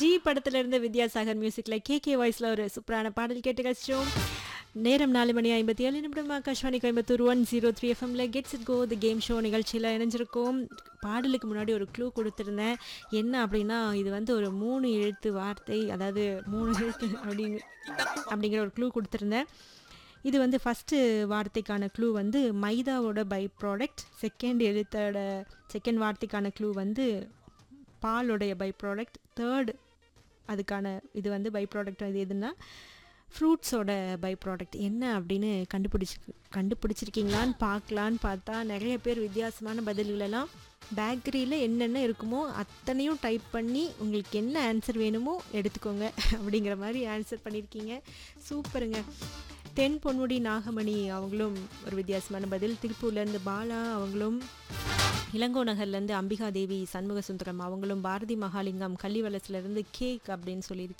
G படத்துல இருந்து வித்யாசாகர் மியூசிக்ல கே கே வாய்ஸ்ல ஒரு சூப்பரான பாடல் கேட்டு கழிச்சோம் நேரம் நாலு மணி ஐம்பத்தி ஏழு நிமிடம் Akashvani Coimbatore one zero three எஃப்எம்ல get set go the game show நிகழ்ச்சியில் இணைஞ்சிருக்கோம் பாடலுக்கு முன்னாடி ஒரு க்ளூ கொடுத்துருந்தேன் என்ன அப்படின்னா இது வந்து ஒரு மூணு எழுத்து வார்த்தை அதாவது மூணு எழுத்து அப்படிங்க அப்படிங்கிற ஒரு க்ளூ கொடுத்துருந்தேன் இது வந்து ஃபஸ்ட்டு வார்த்தைக்கான க்ளூ வந்து மைதாவோட பை ப்ராடக்ட் செகண்ட் எழுத்தோட செகண்ட் வார்த்தைக்கான க்ளூ வந்து பாலோடைய பை ப்ராடக்ட் தேர்ட் அதுக்கான இது வந்து பை ப்ராடக்ட் இது எதுன்னா ஃப்ரூட்ஸோட பை ப்ராடக்ட் என்ன அப்படின்னு கண்டுபிடிச்சி கண்டுபிடிச்சிருக்கீங்களான்னு பார்க்கலான்னு பார்த்தா நிறைய பேர் வித்தியாசமான பதில்களெல்லாம் பேக்கரியில் என்னென்ன இருக்குமோ அத்தனையும் டைப் பண்ணி உங்களுக்கு என்ன ஆன்சர் வேணுமோ எடுத்துக்கோங்க அப்படிங்கிற மாதிரி ஆன்சர் பண்ணியிருக்கீங்க சூப்பருங்க தென் பொன்முடி நாகமணி அவங்களும் ஒரு வித்தியாசமான பதில் திருப்பூர்லேருந்து பாலா அவங்களும் இளங்கோ நகர்லேருந்து அம்பிகா தேவி சண்முக சுந்தரம் அவங்களும் பாரதி மகாலிங்கம் கள்ளிவலசுலேருந்து கேக் அப்படின்னு சொல்லியிருக்காங்க